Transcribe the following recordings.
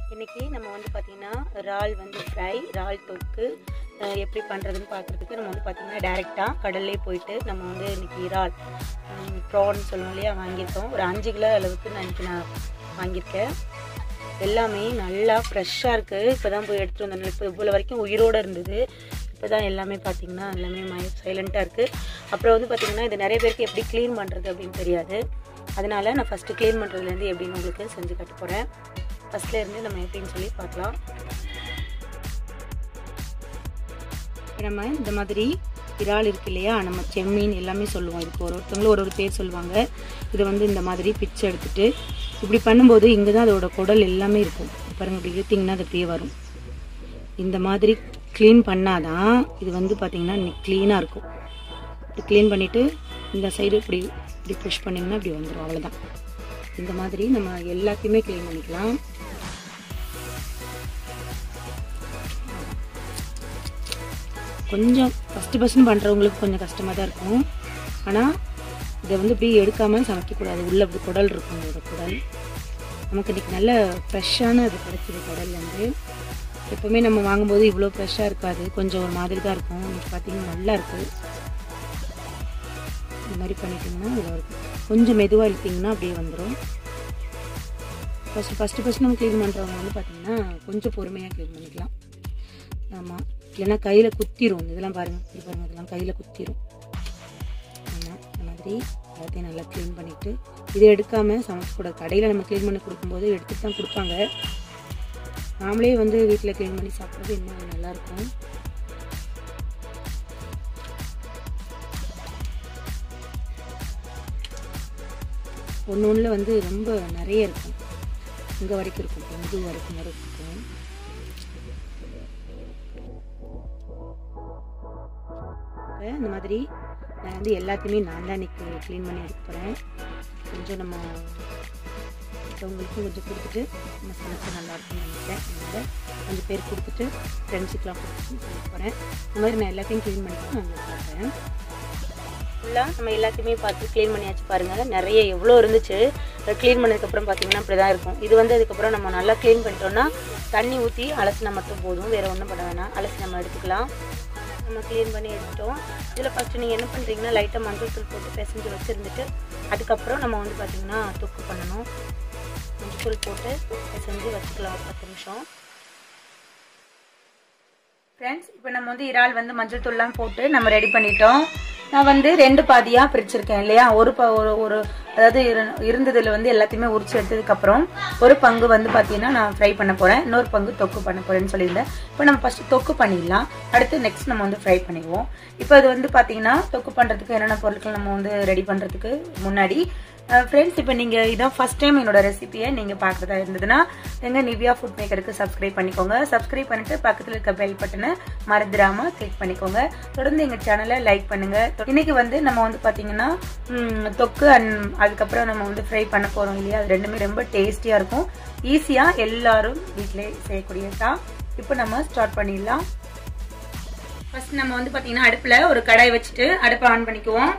இன்னைக்கு நம்ம வந்து பார்த்தீங்கன்னா இறால் வந்து ஃப்ரை இறால் தொக்கு அஹ், எப்படி பண்ணுறதுன்னு பார்க்குறதுக்கு நம்ம வந்து பார்த்தீங்கன்னா டேரெக்டாக கடல்லே போயிட்டு நம்ம வந்து இன்னைக்கு இறால் ப்ரான் சொல்லுவோம் இல்லையா வாங்கியிருக்கோம் ஒரு அஞ்சு கிலோ அளவுக்கு நான் இன்னைக்கு நான் வாங்கியிருக்கேன் எல்லாமே நல்லா ஃப்ரெஷ்ஷாக இருக்குது இப்போ தான் போய் எடுத்துகிட்டு வந்தேன் இப்போ இவ்வளோ வரைக்கும் உயிரோடு இருந்தது இப்போ தான் எல்லாமே பார்த்தீங்கன்னா எல்லாமே மய சைலண்ட்டாக இருக்குது அப்புறம் வந்து பார்த்தீங்கன்னா இது நிறைய பேருக்கு எப்படி க்ளீன் பண்ணுறது அப்படின்னு தெரியாது அதனால நான் ஃபஸ்ட்டு க்ளீன் பண்ணுறதுலேருந்து எப்படின்னு உங்களுக்கு செஞ்சு கட்ட போகிறேன் ஃபஸ்ட்லேருந்து நம்ம எப்படின்னு சொல்லி பார்க்கலாம் இப்ப நம்ம இந்த மாதிரி இறால் இருக்கு இல்லையா நம்ம செம்மீன் எல்லாமே சொல்லுவோம் இதுக்கு ஒரு ஒருத்தவங்களும் ஒரு ஒரு பேர் சொல்லுவாங்க இதை வந்து இந்த மாதிரி பிச்சை எடுத்துட்டு இப்படி பண்ணும்போது இங்கே தான் அதோட குடல் எல்லாமே இருக்கும் பாருங்க இப்படி இழுத்திங்கன்னா அது அப்படியே வரும் இந்த மாதிரி க்ளீன் பண்ணாதான் இது வந்து பார்த்தீங்கன்னா க்ளீனாக இருக்கும் இப்படி க்ளீன் பண்ணிவிட்டு இந்த சைடு இப்படி இப்படி புஷ் பண்ணிங்கன்னா இப்படி வந்துடும் அவ்வளோதான் இந்த மாதிரி நம்ம எல்லாத்தையுமே க்ளீன் பண்ணிக்கலாம் கொஞ்சம் ஃபஸ்ட்டு ஃபஸ்ட்டு பண்ணுறவங்களுக்கு கொஞ்சம் கஷ்டமாக தான் இருக்கும் ஆனால் இதை வந்து இப்படி எடுக்காமல் சமைக்கக்கூடாது உள்ளே இப்படி குடல் இருக்கும் இதோட குடல் நமக்கு இன்றைக்கி நல்ல ஃப்ரெஷ்ஷான இது கிடைச்சிது குடல் வந்து எப்போவுமே நம்ம வாங்கும்போது இவ்வளோ ஃப்ரெஷ்ஷாக இருக்காது கொஞ்சம் ஒரு மாதிரி தான் இருக்கும் இன்னைக்கு பார்த்தீங்கன்னா நல்லா இருக்குது இந்த மாதிரி பண்ணிட்டிங்கன்னா இதில் இருக்கும் கொஞ்சம் மெதுவாக இழுத்திங்கன்னா அப்படியே வந்துடும் ஃபஸ்ட்டு ஃபஸ்ட்டு ஃபஸ்ட்டு நம்ம க்ளீன் பண்ணுறவங்க வந்து பார்த்திங்கன்னா கொஞ்சம் பொறுமையாக க்ளீன் பண்ணிக்கலாம் ஆமாம் இல்லைன்னா கையில் குத்திரும் இதெல்லாம் பாருங்கள் இது பாருங்கள் இதெல்லாம் கையில் குத்திரும் ஆமாம் இந்த மாதிரி எல்லாத்தையும் நல்லா க்ளீன் பண்ணிவிட்டு இதை எடுக்காமல் சமைக்கக்கூடாது கடையில் நம்ம க்ளீன் பண்ணி கொடுக்கும்போது எடுத்துட்டு தான் கொடுப்பாங்க நாமளே வந்து வீட்டில் க்ளீன் பண்ணி சாப்பிட்றது இன்னும் நல்லாயிருக்கும் ஒன்று ஒன்றில் வந்து ரொம்ப நிறைய இருக்கும் இங்கே வரைக்கும் இருக்கும் இது வரைக்கும் வரை இருக்கும் இப்போ இந்த மாதிரி நான் வந்து எல்லாத்தையுமே நான் தான் இன்னைக்கு க்ளீன் பண்ணி எடுக்க போகிறேன் கொஞ்சம் நம்ம மற்றவங்களுக்கும் கொஞ்சம் கொடுத்துட்டு நம்ம சமைச்சா நல்லா இருக்கும்னு நினைக்கிறேன் அதனால் கொஞ்சம் பேர் கொடுத்துட்டு ஃப்ரெண்ட்ஸுக்கெலாம் கொடுத்துட்டு செய்ய போகிறேன் இந்த மாதிரி நான் எல்லாத்தையும் க்ளீன் பண்ணிட்டு நான் உங்களுக்கு பார்க்குறேன் ஃபுல்லாக நம்ம எல்லாத்தையுமே பார்த்து க்ளீன் பண்ணியாச்சு பாருங்கள் நிறைய எவ்வளோ இருந்துச்சு அதை க்ளீன் பண்ணதுக்கப்புறம் பார்த்தீங்கன்னா இப்படி தான் இருக்கும் இது வந்து அதுக்கப்புறம் நம்ம நல்லா க்ளீன் பண்ணிட்டோம்னா தண்ணி ஊற்றி அலசினா மட்டும் போதும் வேறு ஒன்றும் பண்ண வேணாம் அலசி நம்ம எடுத்துக்கலாம் நம்ம க்ளீன் பண்ணி எடுத்துட்டோம் இதில் ஃபஸ்ட்டு நீங்கள் என்ன பண்ணுறீங்கன்னா லைட்டாக மஞ்சள் தூள் போட்டு பிசைஞ்சு வச்சுருந்துட்டு அதுக்கப்புறம் நம்ம வந்து பார்த்திங்கன்னா தொக்கு பண்ணணும் மஞ்சள் தூள் போட்டு பிசைஞ்சு வச்சுக்கலாம் ஒரு பத்து நிமிஷம் ஃப்ரெண்ட்ஸ் இப்போ நம்ம வந்து இறால் வந்து மஞ்சள் தூள்லாம் போட்டு நம்ம ரெடி பண்ணிட்டோம் நான் வந்து ரெண்டு பாதியாக பிரிச்சிருக்கேன் இல்லையா ஒரு ப ஒரு ஒரு அதாவது இரு- இருந்ததுல வந்து எல்லாத்தையுமே உரிச்சு எடுத்ததுக்கப்புறம் ஒரு பங்கு வந்து பார்த்தீங்கன்னா நான் ஃப்ரை பண்ண போகிறேன் இன்னொரு பங்கு தொக்கு பண்ண போகிறேன்னு சொல்லியிருந்தேன் இப்போ நம்ம ஃபஸ்ட்டு தொக்கு பண்ணிடலாம் அடுத்து நெக்ஸ்ட் நம்ம வந்து ஃப்ரை பண்ணிடுவோம் இப்போ அது வந்து பார்த்தீங்கன்னா தொக்கு பண்ணுறதுக்கு என்னென்ன பொருட்கள் நம்ம வந்து ரெடி பண்ணுறதுக்கு முன்னாடி ஃப்ரெண்ட்ஸ் இப்போ நீங்கள் இதான் ஃபஸ்ட் டைம் என்னோட ரெசிபியை நீங்கள் பார்க்குறதா இருந்ததுன்னா எங்கள் நிவ்யா ஃபுட் மேக்கருக்கு சப்ஸ்கிரைப் பண்ணிக்கோங்க சப்ஸ்கிரைப் பண்ணிட்டு பக்கத்தில் இருக்க பெல் பட்டனை மறந்துடாம கிளிக் பண்ணிக்கோங்க தொடர்ந்து எங்கள் சேனலை லைக் பண்ணுங்க இன்னைக்கு வந்து நம்ம வந்து பார்த்தீங்கன்னா ம், தொக்கு அண்ட் அதுக்கப்புறம் நம்ம வந்து ஃப்ரை பண்ண போகிறோம் இல்லையா அது ரெண்டுமே ரொம்ப டேஸ்டியாக இருக்கும் ஈஸியாக எல்லாரும் வீட்டிலே செய்யக்கூடியது தான் இப்போ நம்ம ஸ்டார்ட் பண்ணிடலாம் ஃபர்ஸ்ட் நம்ம வந்து பார்த்தீங்கன்னா அடுப்பில் ஒரு கடாய் வச்சுட்டு அடுப்பை ஆன் பண்ணிக்குவோம்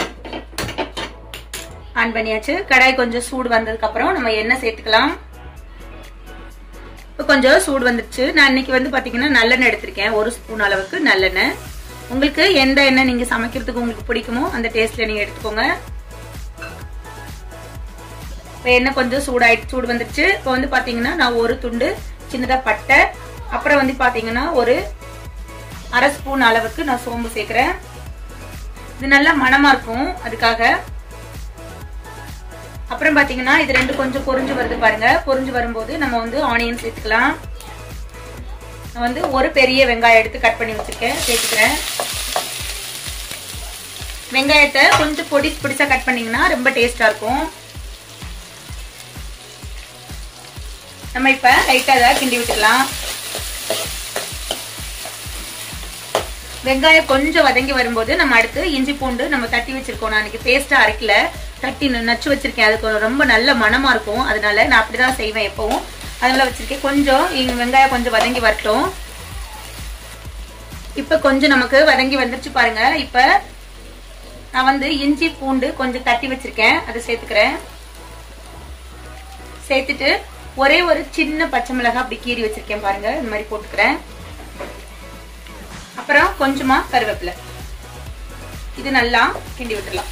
ஆன் பண்ணியாச்சு கடாய் கொஞ்சம் சூடு வந்ததுக்கு அப்புறம் நம்ம எண்ணெய் சேர்த்துக்கலாம் இப்போ கொஞ்சம் சூடு வந்துருச்சு நான் இன்னைக்கு வந்து பாத்தீங்கன்னா நல்லெண்ணெய் எடுத்திருக்கேன் ஒரு ஸ்பூன் அளவுக்கு நல்லெண்ணெய் உங்களுக்கு எந்த எண்ணெய் நீங்க சமைக்கிறதுக்கு உங்களுக்கு பிடிக்குமோ அந்த டேஸ்ட்ல நீங்க எடுத்துக்கோங்க இப்போ எண்ணெய் கொஞ்சம் சூடாயிட்டு சூடு வந்துருச்சு இப்போ வந்து பாத்தீங்கன்னா நான் ஒரு துண்டு சின்னதா பட்டை அப்புறம் வந்து பாத்தீங்கன்னா ஒரு அரை ஸ்பூன் அளவுக்கு நான் சோம்பு சேர்க்கிறேன் இது நல்லா மணமா இருக்கும் அதுக்காக அப்புறம் பாத்தீங்கன்னா இது ரெண்டு கொஞ்சம் பொரிஞ்சு வருது பாருங்க பொரிஞ்சு வரும்போது நம்ம வந்து ஆனியன் சேர்த்துக்கலாம் நான் வந்து ஒரு பெரிய வெங்காயம் எடுத்து கட் பண்ணி வச்சிருக்கேன் சேர்த்துக்கிறேன் வெங்காயத்தை கொஞ்சம் பொடி பொடிசா கட் பண்ணீங்கன்னா ரொம்ப டேஸ்டா இருக்கும் நம்ம இப்ப லைட்டா அதை கிண்டி விட்டுக்கலாம் வெங்காயம் கொஞ்சம் வதங்கி வரும்போது நம்ம அடுத்து இஞ்சி பூண்டு நம்ம தட்டி வச்சிருக்கோம் நான் இன்னைக்கு பேஸ்டா அரைக்கல தட்டி ந- நச்சு வச்சிருக்கேன் அதுக்கு ரொம்ப நல்ல மணமா இருக்கும் அதனால நான் அப்படிதான் செய்வேன் எப்பவும் அதனால வச்சிருக்கேன் கொஞ்சம் இங்க வெங்காயம் கொஞ்சம் வதங்கி வரட்டும் இப்ப கொஞ்சம் நமக்கு வதங்கி வந்துருச்சு பாருங்க இப்ப நான் வந்து இஞ்சி பூண்டு கொஞ்சம் தட்டி வச்சிருக்கேன் அதை சேர்த்துக்கிறேன் சேர்த்துட்டு ஒரே ஒரு சின்ன பச்சை மிளகாய் அப்படி கீறி வச்சிருக்கேன் பாருங்க இந்த மாதிரி போட்டுக்கிறேன் அப்புறம் கொஞ்சமா கருவேப்பிலை இது நல்லா கிண்டி விட்டுடலாம்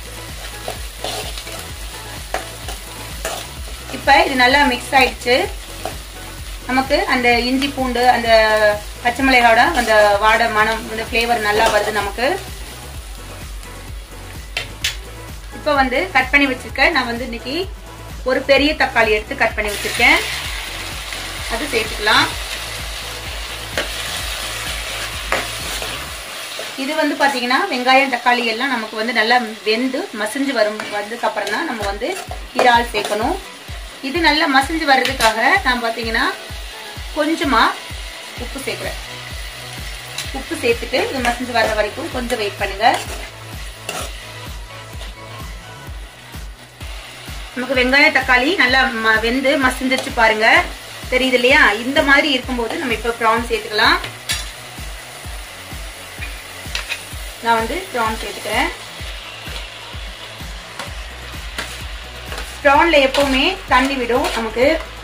இப்ப இது நல்லா மிக்ஸ் ஆயிடுச்சு நமக்கு அந்த இஞ்சி பூண்டு அந்த பச்சை மிளகாயோட அந்த வாடை மனம் அந்த ஃப்ளேவர் நல்லா வருது நமக்கு இப்போ வந்து கட் பண்ணி வச்சிருக்கேன் நான் வந்து இன்னைக்கு ஒரு பெரிய தக்காளி எடுத்து கட் பண்ணி வச்சிருக்கேன் அது சேர்த்துக்கலாம் இது வந்து பாத்தீங்கன்னா வெங்காயம் தக்காளி எல்லாம் நமக்கு வந்து நல்லா வெந்து மசிஞ்சு வரும் வந்ததுக்கு அப்புறம் தான் நம்ம வந்து இறால் சேர்க்கணும் இது நல்லா மசிஞ்சு வர்றதுக்காக நான் பாத்தீங்கன்னா கொஞ்சமா உப்பு சேர்க்குறேன் உப்பு சேர்த்துட்டு இது மசிஞ்சு வர்ற வரைக்கும் கொஞ்சம் வெயிட் பண்ணுங்க நமக்கு வெங்காயம் தக்காளி நல்லா ம- வெந்து மசிஞ்சிருச்சு பாருங்க தெரியுது இல்லையா இந்த மாதிரி இருக்கும்போது நம்ம இப்போ ப்ரான் சேர்த்துக்கலாம் நான் வந்து ப்ரான் சேர்த்துக்கிறேன் ப்ரான்ல எப்பவுமே தண்ணி விடும் நமக்கு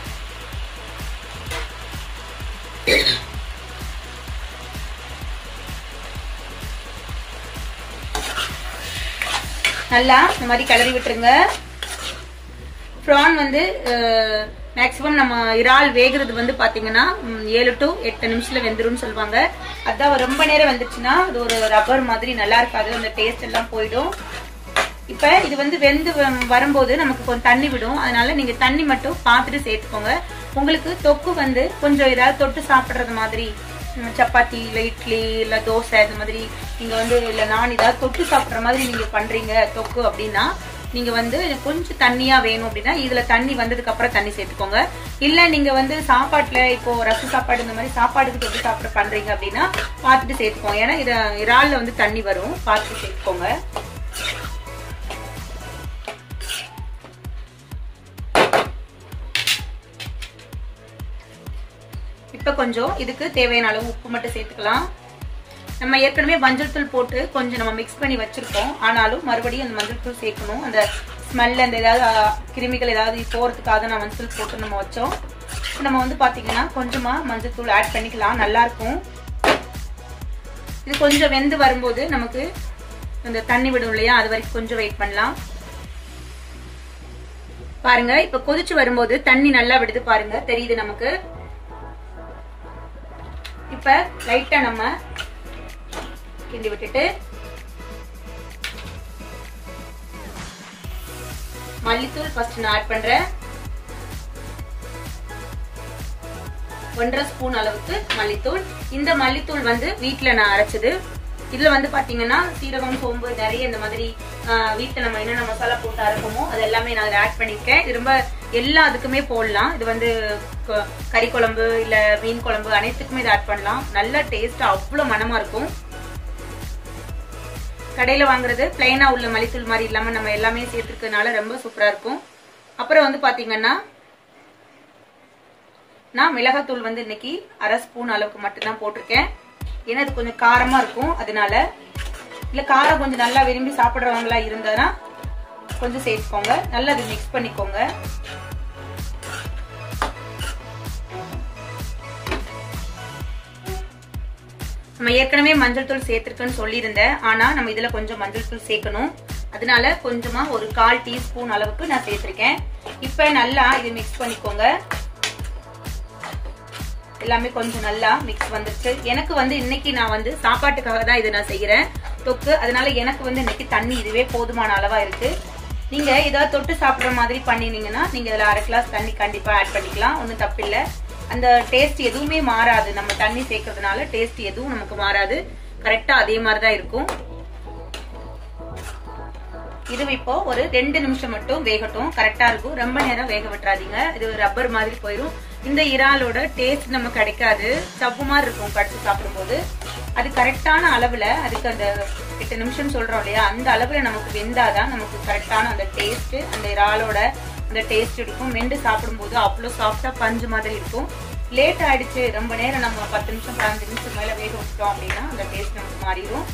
நல்லா இந்த மாதிரி கிளறி விட்டுருங்க ப்ரான் வந்து மேக்ஸிமம் நம்ம இறால் வேகிறது வந்து பாத்தீங்கன்னா ம், ஏழு டு எட்டு நிமிஷத்துல வெந்துரும்னு சொல்லுவாங்க அதான் ரொம்ப நேரம் வந்துச்சுன்னா அது ஒரு ரப்பர் மாதிரி நல்லா இருக்காது அந்த டேஸ்ட் எல்லாம் போயிடும் இப்ப இது வந்து வெந்து வ- வரும்போது நமக்கு கொஞ்சம் தண்ணி விடும் அதனால நீங்க தண்ணி மட்டும் பார்த்துட்டு சேர்த்துக்கோங்க உங்களுக்கு தொக்கு வந்து கொஞ்சம் ஏதாவது தொட்டு சாப்பிடுறது மாதிரி ம், சப்பாத்தி இல்ல இட்லி இல்ல தோசை இந்த மாதிரி நீங்க வந்து இல்ல நான் ஏதாவது தொட்டு சாப்பிடுற மாதிரி நீங்க பண்றீங்க தொக்கு அப்படின்னா நீங்க வந்து கொஞ்சம் தண்ணியா வேணும் அப்படின்னா இதுல தண்ணி வந்ததுக்கு அப்புறம் தண்ணி சேர்த்துக்கோங்க இல்ல நீங்க வந்து சாப்பாட்டுல இப்போ ரசம் சாப்பாடு இந்த மாதிரி சாப்பாடுக்கு தொட்டு சாப்பிட பண்றீங்க அப்படின்னா பார்த்துட்டு சேர்த்துக்கோங்க ஏன்னா இது இறால்ல வந்து தண்ணி வரும் பார்த்துட்டு சேர்த்துக்கோங்க இப்ப கொஞ்சம் இதுக்கு தேவையான அளவு உப்பு மட்டும் சேர்த்துக்கலாம் நம்ம ஏற்கனவே மஞ்சள் தூள் போட்டு கொஞ்சம் நம்ம மிக்ஸ் பண்ணி வச்சிருக்கோம் ஆனாலும் மறுபடியும் அந்த மஞ்சள் தூள் சேர்க்கணும் அந்த ஸ்மெல் அந்த ஏதாவது ஆ, கிருமிகள் ஏதாவது போறதுக்காக நான் மஞ்சள் தூள் போட்டு நம்ம வச்சோம் இப்ப நம்ம வந்து பாத்தீங்கன்னா கொஞ்சமா மஞ்சள் தூள் ஆட் பண்ணிக்கலாம் நல்லா இருக்கும் இது கொஞ்சம் வெந்து வரும்போது நமக்கு அந்த தண்ணி விடும் இல்லையா அது வரைக்கும் கொஞ்சம் வெயிட் பண்ணலாம் பாருங்க இப்ப கொதிச்சு வரும்போது தண்ணி நல்லா விடுது பாருங்க தெரியுது நமக்கு இப்ப லைட்டா நம்ம கிண்டி விட்டுட்டு மல்லித்தூள் ஃபர்ஸ்ட் நான் ஆட் பண்றேன் ஒன்றரை ஸ்பூன் அளவுக்கு மல்லித்தூள் இந்த மல்லித்தூள் வந்து வீட்ல நான் அரைச்சது இதுல வந்து பாத்தீங்கன்னா சீரகம் சோம்பு நிறைய இந்த மாதிரி ஆஹ், வீட்ல நம்ம என்னென்ன மசாலா போட்டு அரைப்போமோ அது எல்லாமே நான் ஆட் பண்ணிருக்கேன் இது ரொம்ப எல்லா அதுக்குமே போடலாம் இது வந்து க- கறி குழம்பு இல்ல மீன் குழம்பு அனைத்துக்குமே இது ஆட் பண்ணலாம் நல்ல டேஸ்ட் அவ்வளவு மனமா இருக்கும் கடையில வாங்குறது பிளைனா உள்ள மல்லித்தூள் மாதிரி இல்லாம நம்ம எல்லாமே சேர்த்துருக்கனால ரொம்ப சூப்பரா இருக்கும் அப்புறம் வந்து பாத்தீங்கன்னா நான் மிளகாத்தூள் வந்து இன்னைக்கு அரை ஸ்பூன் அளவுக்கு மட்டும்தான் போட்டிருக்கேன் ஏன்னா அது கொஞ்சம் காரமா இருக்கும் அதனால இல்ல காரம் கொஞ்சம் நல்லா விரும்பி சாப்பிடுறவங்களா இருந்தா கொஞ்சம் சேர்த்துக்கோங்க நல்லா அது மிக்ஸ் பண்ணிக்கோங்க நம்ம ஏற்கனவே மஞ்சள் தூள் சேர்த்திருக்கேன்னு சொல்லியிருந்தேன் ஆனா நம்ம இதுல கொஞ்சம் மஞ்சள் தூள் சேர்க்கணும் அதனால கொஞ்சமா ஒரு கால் டீஸ்பூன் அளவுக்கு நான் சேர்த்திருக்கேன் இப்ப நல்லா இது மிக்ஸ் பண்ணிக்கோங்க எல்லாமே கொஞ்சம் நல்லா மிக்ஸ் வந்துருச்சு எனக்கு வந்து இன்னைக்கு நான் வந்து சாப்பாட்டுக்காக தான் இதை நான் செய்யறேன் தொக்கு அதனால எனக்கு வந்து இன்னைக்கு தண்ணி இதுவே போதுமான அளவா இருக்கு நீங்க ஏதாவது தொட்டு சாப்பிடுற மாதிரி பண்ணினீங்கன்னா நீங்க இதுல அரை கிளாஸ் தண்ணி கண்டிப்பா ஆட் பண்ணிக்கலாம் ஒன்றும் தப்பில்லை அந்த டேஸ்ட் எதுவுமே மாறாது நம்ம தண்ணி சேர்க்கறதுனால டேஸ்ட் எதுவும் நமக்கு மாறாது கரெக்டா அதே மாதிரி தான் இருக்கும் இது இப்போ ஒரு ரெண்டு நிமிஷம் மட்டும் வேகட்டும் கரெக்டா இருக்கும் ரொம்ப நேரம் வேக விட்டுறாதீங்க இது ரப்பர் மாதிரி போயிடும் இந்த இறாலோட டேஸ்ட் நமக்கு கிடைக்காது சப்பு மாதிரி இருக்கும் கடிச்சு சாப்பிடும்போது அது கரெக்டான அளவுல அதுக்கு அந்த எட்டு நிமிஷம் சொல்றோம் இல்லையா அந்த அளவுல நமக்கு வெந்தாதான் நமக்கு கரெக்டான அந்த டேஸ்ட் அந்த இறாலோட அந்த டேஸ்ட் இருக்கும் மெண்டு சாப்பிடும்போது அவ்வளோ சாஃப்டா பஞ்சு மாதிரி இருக்கும் லேட் ஆயிடுச்சு ரொம்ப நேரம் நம்ம பத்து நிமிஷம் பதினஞ்சு நிமிஷம் மேல வேக விட்டோம் அப்படின்னா அந்த டேஸ்ட் நமக்கு மாறிடும்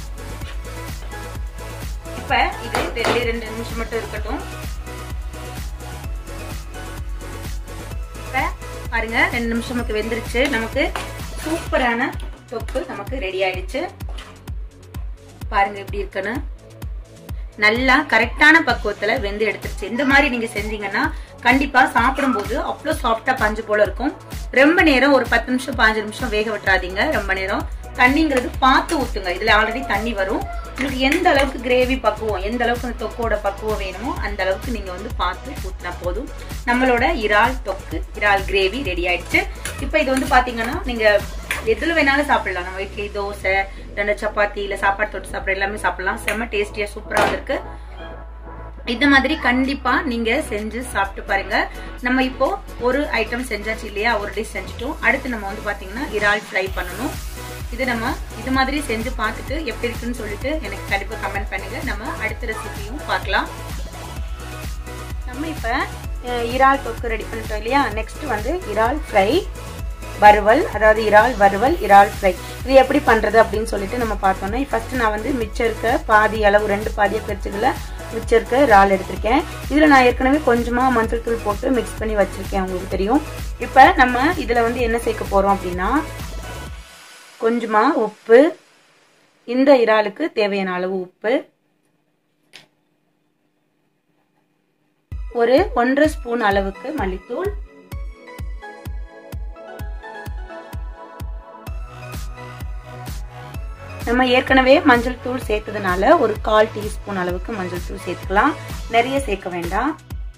இப்ப இது ரெண்டு ரெண்டு நிமிஷம் மட்டும் இருக்கட்டும் இப்ப பாருங்க ரெண்டு நிமிஷம் நமக்கு வெந்துருச்சு நமக்கு சூப்பரான தொக்கு நமக்கு ரெடி ஆயிடுச்சு பாருங்க எப்படி இருக்குன்னு நல்லா கரெக்டான பக்குவத்துல வெந்து எடுத்துருச்சு இந்த மாதிரி நீங்க செஞ்சீங்கன்னா கண்டிப்பா சாப்பிடும்போது அவ்வளோ சாஃப்டா பஞ்சு போல இருக்கும் ரொம்ப நேரம் ஒரு பத்து நிமிஷம் பாஞ்சு நிமிஷம் வேக விட்டுறாதீங்க ரொம்ப நேரம் தண்ணிங்கிறது பார்த்து ஊத்துங்க இதுல ஆல்ரெடி தண்ணி வரும் உங்களுக்கு எந்த அளவுக்கு கிரேவி பக்குவம் எந்த அளவுக்கு அந்த தொக்கோட பக்குவம் வேணுமோ அந்த அளவுக்கு நீங்க வந்து பார்த்து ஊத்தினா போதும் நம்மளோட இறால் தொக்கு இறால் கிரேவி ரெடி ஆயிடுச்சு இப்போ இது வந்து பாத்தீங்கன்னா நீங்க எதுல வேணாலும் சாப்பிடலாம் நம்ம இட்லி தோசை ரெண்டு சப்பாத்தி இல்ல சாப்பாடு தொட்டு சாப்பிட எல்லாமே சாப்பிடலாம் செம்ம டேஸ்டியா சூப்பரா இருக்கு இந்த மாதிரி கண்டிப்பா நீங்க செஞ்சு சாப்பிட்டு பாருங்க நம்ம இப்போ ஒரு ஐட்டம் செஞ்சாச்சு இல்லையா ஒரு டிஷ் செஞ்சுட்டோம் அடுத்து நம்ம வந்து பாத்தீங்கன்னா இறால் ஃப்ரை பண்ணணும் இது நம்ம இது மாதிரி செஞ்சு பார்த்துட்டு எப்படி இருக்குன்னு சொல்லிட்டு எனக்கு கண்டிப்பா கமெண்ட் பண்ணுங்க நம்ம அடுத்த ரெசிபியும் பார்க்கலாம் நம்ம இப்ப அஹ், இறால் தொக்கு ரெடி பண்ணிட்டோம் இல்லையா நெக்ஸ்ட் வந்து இறால் ஃப்ரை வறுவல் அதாவது இறால் வறுவல் இறால் ஃப்ரை இது எப்படி பண்றது அப்படின்னு சொல்லிட்டு நம்ம பார்த்தோம்னா ஃபர்ஸ்ட் நான் வந்து மிச்சம் இருக்க பாதி அளவு ரெண்டு பாதியை பிரிச்சதுல மிச்சம் இருக்க இறால் எடுத்திருக்கேன் இதுல நான் ஏற்கனவே கொஞ்சமா மஞ்சள் தூள் போட்டு மிக்ஸ் பண்ணி வச்சிருக்கேன் உங்களுக்கு தெரியும் இப்ப நம்ம இதுல வந்து என்ன சேர்க்க போறோம் அப்படின்னா கொஞ்சமா உப்பு இந்த இறாலுக்கு தேவையான அளவு உப்பு ஒரு ஒன்றரை ஸ்பூன் அளவுக்கு மல்லித்தூள் நம்ம ஏற்கனவே மஞ்சள் தூள் சேர்த்ததுனால ஒரு கால் டீஸ்பூன் அளவுக்கு மஞ்சள் தூள் சேர்த்துக்கலாம் நிறைய சேர்க்க வேண்டாம்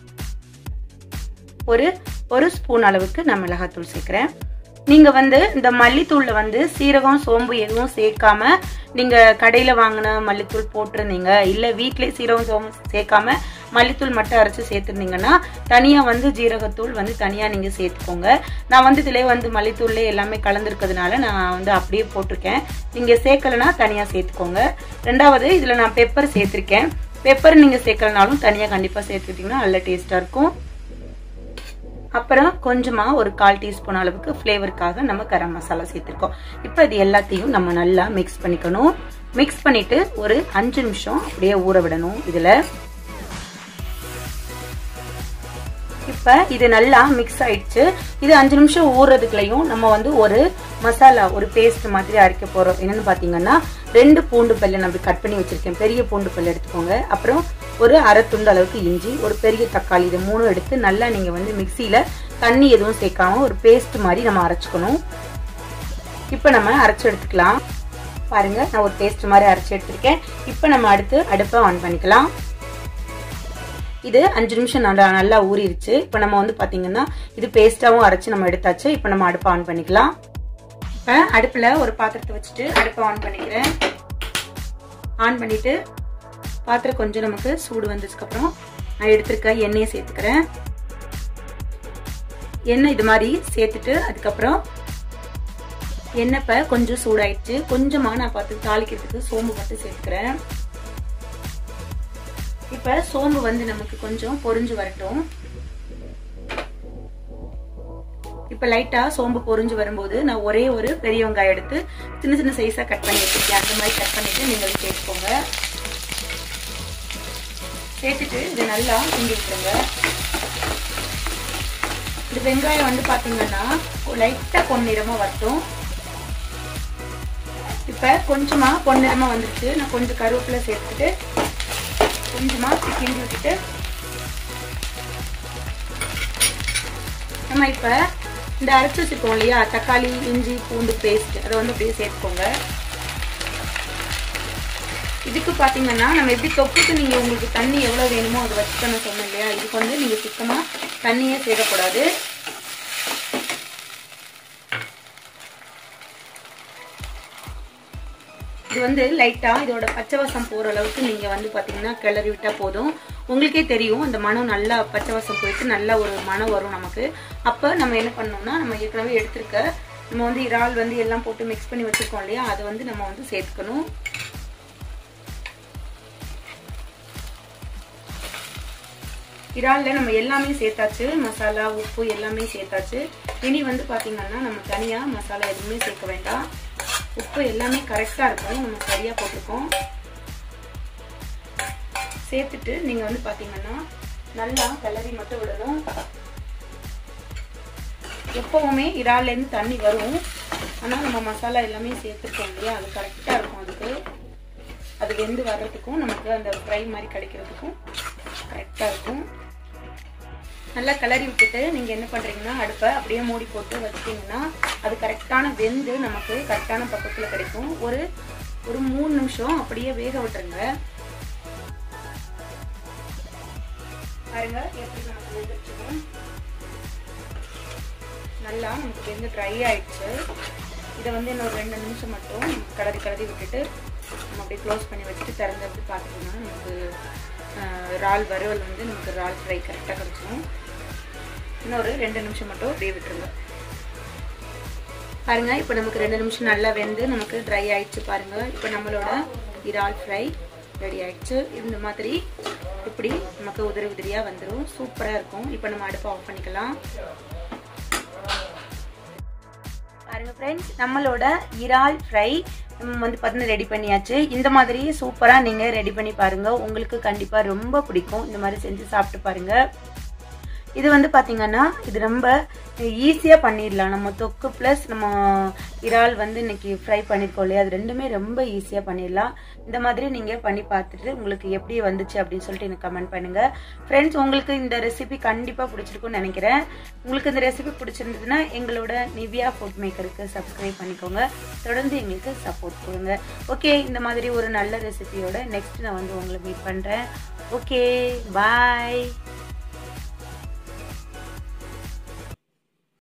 ஒரு ஒரு ஸ்பூன் அளவுக்கு நான் மிளகாத்தூள் சேர்க்கிறேன் நீங்க வந்து இந்த மல்லித்தூள்ல வந்து சீரகம் சோம்பு எதுவும் சேர்க்காம நீங்க கடையில வாங்கின மல்லித்தூள் போட்டிருந்தீங்க இல்ல வீட்லயே சீரகம் சோம்பு சேர்க்காம மல்லித்தூள் மட்டும் அரைச்சு சேர்த்துருந்தீங்கன்னா தனியா வந்து ஜீரகத்தூள் வந்து தனியா நீங்க சேர்த்துக்கோங்க நான் வந்து இதுலயே வந்து மல்லித்தூள்ல எல்லாமே கலந்துருக்கிறதுனால நான் வந்து அப்படியே போட்டிருக்கேன் நீங்க சேர்க்கலனா தனியா சேர்த்துக்கோங்க ரெண்டாவது இதுல நான் பெப்பர் சேர்த்திருக்கேன் பெப்பர் நீங்க சேர்க்கலனாலும் தனியா கண்டிப்பா சேர்த்துக்கிட்டீங்கன்னா நல்ல டேஸ்டா இருக்கும் அப்புறம் கொஞ்சமா ஒரு கால் டீஸ்பூன் அளவுக்கு ஃப்ளேவருக்காக நம்ம கரம் மசாலா சேர்த்திருக்கோம் இப்போ இது எல்லாத்தையும் நம்ம நல்லா மிக்ஸ் பண்ணிக்கணும் மிக்ஸ் பண்ணிட்டு ஒரு அஞ்சு நிமிஷம் அப்படியே ஊற விடணும் இதுல இப்ப இது நல்லா மிக்ஸ் ஆயிடுச்சு இது அஞ்சு நிமிஷம் ஊறுறதுக்குள்ளயும் நம்ம வந்து ஒரு மசாலா ஒரு பேஸ்ட் மாதிரி அரைக்க போறோம் என்னன்னு பாத்தீங்கன்னா ரெண்டு பூண்டு பல்ல நம்ம கட் பண்ணி வச்சிருக்கேன் பெரிய பூண்டு பல்ல எடுத்துக்கோங்க அப்புறம் ஒரு அரை துண்டு அளவுக்கு இஞ்சி ஒரு பெரிய தக்காளி இது மூணும் எடுத்து நல்லா நீங்க வந்து மிக்சியில தண்ணி எதுவும் சேர்க்காம ஒரு பேஸ்ட் மாதிரி நம்ம அரைச்சுக்கணும் இப்ப நம்ம அரைச்சு எடுத்துக்கலாம் பாருங்க நான் ஒரு பேஸ்ட் மாதிரி அரைச்சு எடுத்திருக்கேன் இப்ப நம்ம அடுத்து அடுப்பை ஆன் பண்ணிக்கலாம் இது அஞ்சு நிமிஷம் நல்லா நல்லா ஊறிடுச்சு இப்போ நம்ம வந்து பாத்தீங்கன்னா இது பேஸ்டாவும் அரைச்சு நம்ம எடுத்தாச்சு இப்போ நம்ம அடுப்பை ஆன் பண்ணிக்கலாம் இப்போ அடுப்புல ஒரு பாத்திரத்தை வச்சுட்டு அடுப்பை ஆன் பண்ணிக்கிறேன் ஆன் பண்ணிட்டு பாத்திரம் கொஞ்சம் நமக்கு சூடு வந்ததுக்கு அப்புறம் நான் எடுத்திருக்க எண்ணெயை சேர்த்துக்கிறேன் எண்ணெய் இது மாதிரி சேர்த்துட்டு அதுக்கப்புறம் எண்ணெய் இப்போ கொஞ்சம் சூடாயிடுச்சு கொஞ்சமா நான் பார்த்து தாளிக்கிறதுக்கு சோம்பு மட்டும் சேர்த்துக்கிறேன் இப்ப சோம்பு வந்து நமக்கு கொஞ்சம் பொரிஞ்சு வரட்டும் இப்ப லைட்டா சோம்பு பொரிஞ்சு வரும்போது நான் ஒரே ஒரு பெரிய வெங்காயம் எடுத்து சின்ன சின்ன சைஸா கட் பண்ணி வச்சிருக்கேன் அந்த மாதிரி கட் பண்ணிட்டு நீங்க சேர்த்துக்கோங்க சேர்த்துட்டு இது நல்லா கிண்டி விட்டுருங்க இது வெங்காயம் வந்து பாத்தீங்கன்னா லைட்டா பொன்னிறமா வரட்டும் இப்ப கொஞ்சமா பொன்னிறமா வந்துருச்சு நான் கொஞ்சம் கருவேப்பிலை சேர்த்துட்டு கொஞ்சமா கிண்டி விட்டுட்டு நம்ம இப்ப இந்த அரைச்சி வச்சுருக்கோம் இல்லையா தக்காளி இஞ்சி பூண்டு பேஸ்ட் அதை வந்து அப்படியே சேர்த்துக்கோங்க இதுக்கு பார்த்தீங்கன்னா நம்ம எப்படி தொப்புக்கு நீங்கள் உங்களுக்கு தண்ணி எவ்வளோ வேணுமோ அதை வச்சுக்கணும் சொன்னோம் இல்லையா இதுக்கு வந்து நீங்கள் சுத்தமாக தண்ணியே சேர்க்கக்கூடாது இது வந்து லைட்டா இதோட பச்சை வாசம் போற அளவுக்கு நீங்க வந்து பாத்தீங்கன்னா கிளறி விட்டா போதும் உங்களுக்கே தெரியும் அந்த மனம் நல்லா பச்சை வாசம் போயிட்டு நல்ல ஒரு மனம் வரும் நமக்கு அப்ப நம்ம என்ன பண்ணோம்னா நம்ம ஏற்கனவே எடுத்திருக்க நம்ம வந்து இறால் வந்து எல்லாம் போட்டு மிக்ஸ் பண்ணி வச்சிருக்கோம் இல்லையா அதை வந்து நம்ம வந்து சேர்த்துக்கணும் இறால்ல நம்ம எல்லாமே சேர்த்தாச்சு மசாலா உப்பு எல்லாமே சேர்த்தாச்சு இனி வந்து பாத்தீங்கன்னா நம்ம தனியா மசாலா எதுவுமே சேர்க்க வேண்டாம் உப்பு எல்லாமே கரெக்டாக இருக்கும் நம்ம சரியாக போட்டிருக்கோம் சேர்த்துட்டு நீங்கள் வந்து பார்த்தீங்கன்னா நல்லா கிளறி மட்டும் விடணும் எப்போவுமே இறால்லேருந்து தண்ணி வரும் ஆனால் நம்ம மசாலா எல்லாமே சேர்த்துருக்கோம் இல்லையா அது கரெக்டாக இருக்கும் அதுக்கு அது வெந்து வர்றதுக்கும் நமக்கு அந்த ஃப்ரை மாதிரி கிடைக்கிறதுக்கும் கரெக்டாக இருக்கும் நல்லா கிளறி விட்டுட்டு நீங்கள் என்ன பண்ணுறீங்கன்னா அடுப்பை அப்படியே மூடி போட்டு வச்சிட்டிங்கன்னா அது கரெக்டான வெந்து நமக்கு கரெக்டான பக்கத்தில் கிடைக்கும் ஒரு ஒரு மூணு நிமிஷம் அப்படியே வேக விட்டுருங்க பாருங்க எப்படி நமக்கு வெந்துருச்சுன்னு நல்லா நமக்கு வெந்து ட்ரை ஆயிடுச்சு இதை வந்து இன்னொரு ரெண்டு நிமிஷம் மட்டும் கிளறி கிளறி விட்டுட்டு நம்ம அப்படியே க்ளோஸ் பண்ணி வச்சுட்டு திறந்து அப்படி பார்த்துட்டோம்னா நமக்கு இறால் வறுவல் வந்து நமக்கு இறால் ஃப்ரை கரெக்டாக கிடச்சிடும் இன்னொரு ரெண்டு நிமிஷம் மட்டும் அப்படியே விட்டுருங்க பாருங்க இப்போ நமக்கு ரெண்டு நிமிஷம் நல்லா வெந்து நமக்கு ட்ரை ஆயிடுச்சு பாருங்க இப்போ நம்மளோட இறால் ஃப்ரை ரெடி ஆயிடுச்சு இந்த மாதிரி இப்படி நமக்கு உதிரி உதிரியாக வந்துடும் சூப்பராக இருக்கும் இப்போ நம்ம அடுப்பை ஆஃப் பண்ணிக்கலாம் பாருங்க ஃப்ரெண்ட்ஸ் நம்மளோட இறால் ஃப்ரை நம்ம வந்து பார்த்தீங்கன்னா ரெடி பண்ணியாச்சு இந்த மாதிரி சூப்பராக நீங்கள் ரெடி பண்ணி பாருங்கள் உங்களுக்கு கண்டிப்பாக ரொம்ப பிடிக்கும் இந்த மாதிரி செஞ்சு சாப்பிட்டு பாருங்கள் இது வந்து பார்த்தீங்கன்னா இது ரொம்ப ஈஸியாக பண்ணிடலாம் நம்ம தொக்கு ப்ளஸ் நம்ம இறால் வந்து இன்னைக்கு ஃப்ரை பண்ணியிருக்கோம் இல்லையா அது ரெண்டுமே ரொம்ப ஈஸியாக பண்ணிடலாம் இந்த மாதிரி நீங்கள் பண்ணி பார்த்துட்டு உங்களுக்கு எப்படி வந்துச்சு அப்படின்னு சொல்லிட்டு எனக்கு கமெண்ட் பண்ணுங்கள் ஃப்ரெண்ட்ஸ் உங்களுக்கு இந்த ரெசிபி கண்டிப்பாக பிடிச்சிருக்கும்னு நினைக்கிறேன் உங்களுக்கு இந்த ரெசிபி பிடிச்சிருந்ததுன்னா எங்களோட நிவியா ஃபுட் மேக்கருக்கு சப்ஸ்கிரைப் பண்ணிக்கோங்க தொடர்ந்து எங்களுக்கு சப்போர்ட் கொடுங்க ஓகே இந்த மாதிரி ஒரு நல்ல ரெசிபியோட நெக்ஸ்ட் நான் வந்து உங்களை மீட் பண்ணுறேன் ஓகே பாய்